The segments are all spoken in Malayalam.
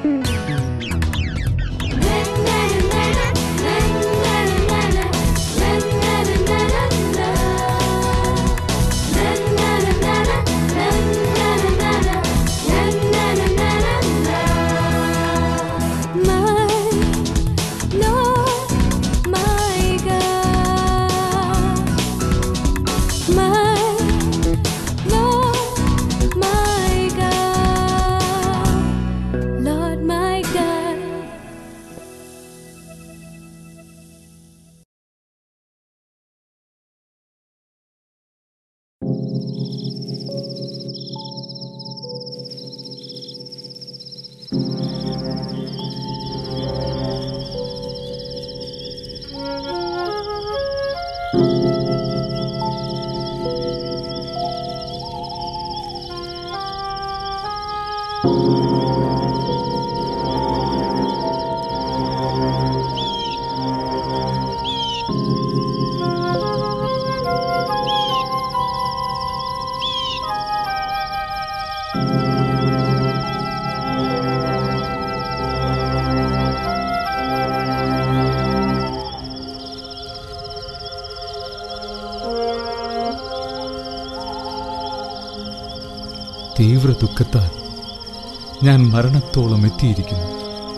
Lord my God. തീവ്ര ദുഃഖത്താൽ ഞാൻ മരണത്തോളം എത്തിയിരിക്കുന്നു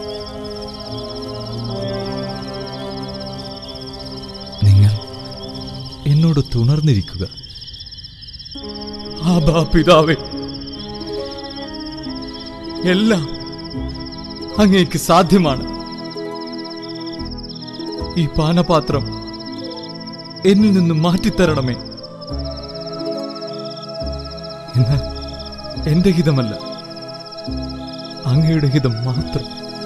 നിങ്ങൾ എന്നോട് തുണർന്നിരിക്കുക ആബാ പിതാവേ എല്ലാം അങ്ങേക്ക് സാധ്യമാണ് ഈ പാനപാത്രം എന്നിൽ നിന്ന് മാറ്റിത്തരണമേ എന്നാൽ എന്റെ ഹിതമല്ല അങ്ങയുടെ ഹിതം മാത്രം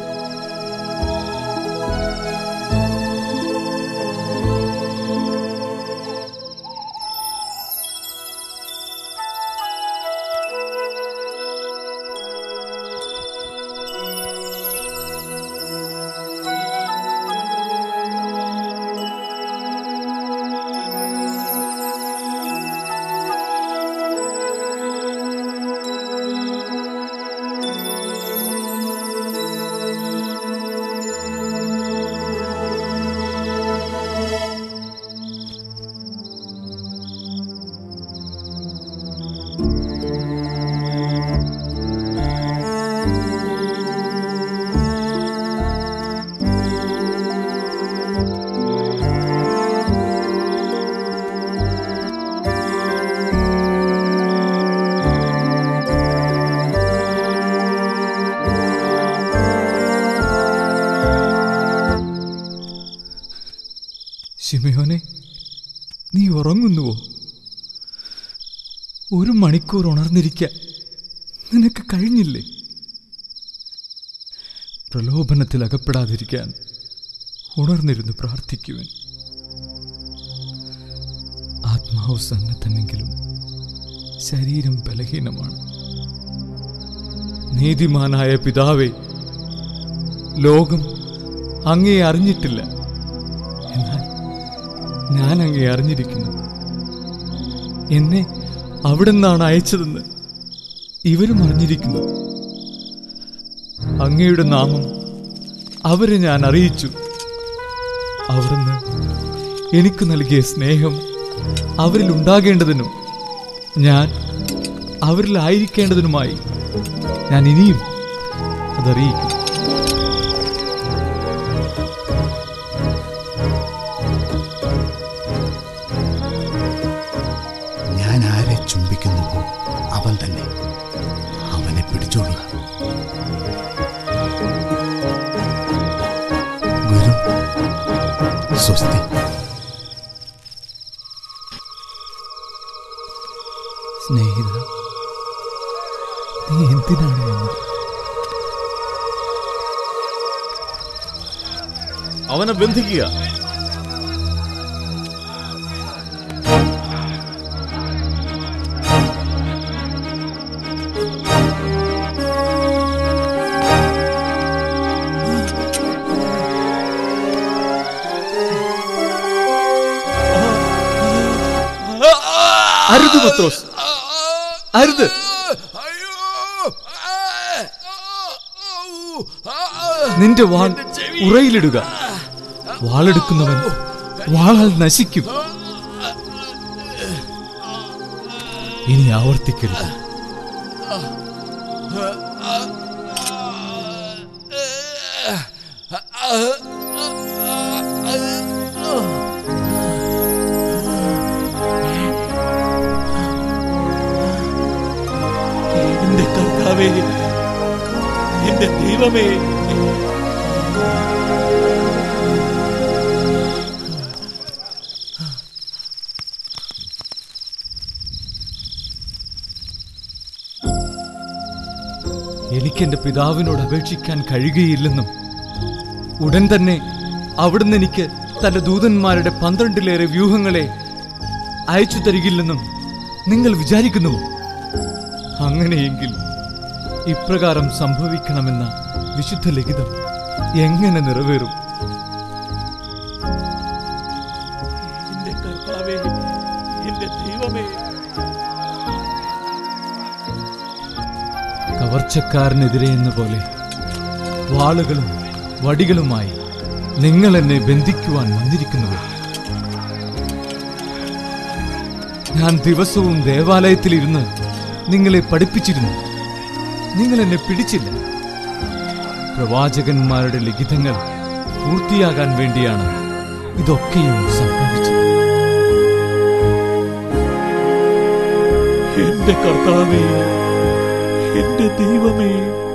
ശിമയോനെ നീ ഉറങ്ങുന്നുവോ ഒരു മണിക്കൂർ ഉണർന്നിരിക്കാൻ നിനക്ക് കഴിഞ്ഞില്ലേ പ്രലോഭനത്തിൽ അകപ്പെടാതിരിക്കാൻ ഉണർന്നിരുന്ന് പ്രാർത്ഥിക്കുവൻ ആത്മാവ് സന്നദ്ധമെങ്കിലും ശരീരം ബലഹീനമാണ് നീതിമാനായ പിതാവേ ലോകം അങ്ങേ അറിഞ്ഞിട്ടില്ല എന്നാൽ ഞാൻ അങ്ങേ അറിഞ്ഞിരിക്കുന്നു എന്നെ അവിടെ നിന്നാണ് അയച്ചതെന്ന് ഇവരും അറിഞ്ഞിരിക്കുന്നു അങ്ങയുടെ നാമം അവരെ ഞാൻ അറിയിച്ചു അവിടുന്ന് എനിക്ക് നൽകിയ സ്നേഹം അവരിൽ ഉണ്ടാകേണ്ടതിനും ഞാൻ അവരിലായിരിക്കേണ്ടതിനുമായി ഞാൻ ഇനിയും അതറിയിക്കും ഞാൻ ആരെ ചുംബിക്കുന്നുവോ അവൻ തന്നെ അവനെ പിടിച്ചോളുക ഗുരു സ്വസ്തി സ്നേഹിത നീ എന്തിനാണ് വന്നത് അവനെ ബന്ധിക്കുക അരുത് പത്രോസ് അരുത് നിന്റെ വാൾ ഉറയിലിടുക വാളെടുക്കുന്നവൻ വാളാൽ നശിക്കും ഇനി ആവർത്തിക്കരുത് എന്റെ കർത്താവേ എന്റെ ദൈവമേ എനിക്കെന്റെ പിതാവിനോട് അപേക്ഷിക്കാൻ കഴിയുകയില്ലെന്നും ഉടൻ തന്നെ അവിടുന്ന് എനിക്ക് തന്റെ ദൂതന്മാരുടെ പന്ത്രണ്ടിലേറെ വ്യൂഹങ്ങളെ അയച്ചു തരികില്ലെന്നും നിങ്ങൾ വിചാരിക്കുന്നുവോ അങ്ങനെയെങ്കിൽ ഇപ്രകാരം സംഭവിക്കണമെന്ന വിശുദ്ധ ലിഖിതം എങ്ങനെ നിറവേറും എന്റെ കർത്താവേ എന്റെ ദൈവമേ കവർച്ചക്കാരനെതിരെ എന്ന പോലെ വാളുകളും വടികളുമായി നിങ്ങൾ എന്നെ ബന്ധിക്കുവാൻ വന്നിരിക്കുന്നത് ഞാൻ ദിവസവും ദേവാലയത്തിലിരുന്ന് നിങ്ങളെ പഠിപ്പിച്ചിരുന്നു നിങ്ങൾ എന്നെ പിടിച്ചില്ല പ്രവാചകന്മാരുടെ ലിഖിതങ്ങൾ പൂർത്തിയാകാൻ വേണ്ടിയാണ് ഇതൊക്കെയും സംഭവിച്ചത് എന്റെ കർത്താവേ എന്റെ ദൈവമേ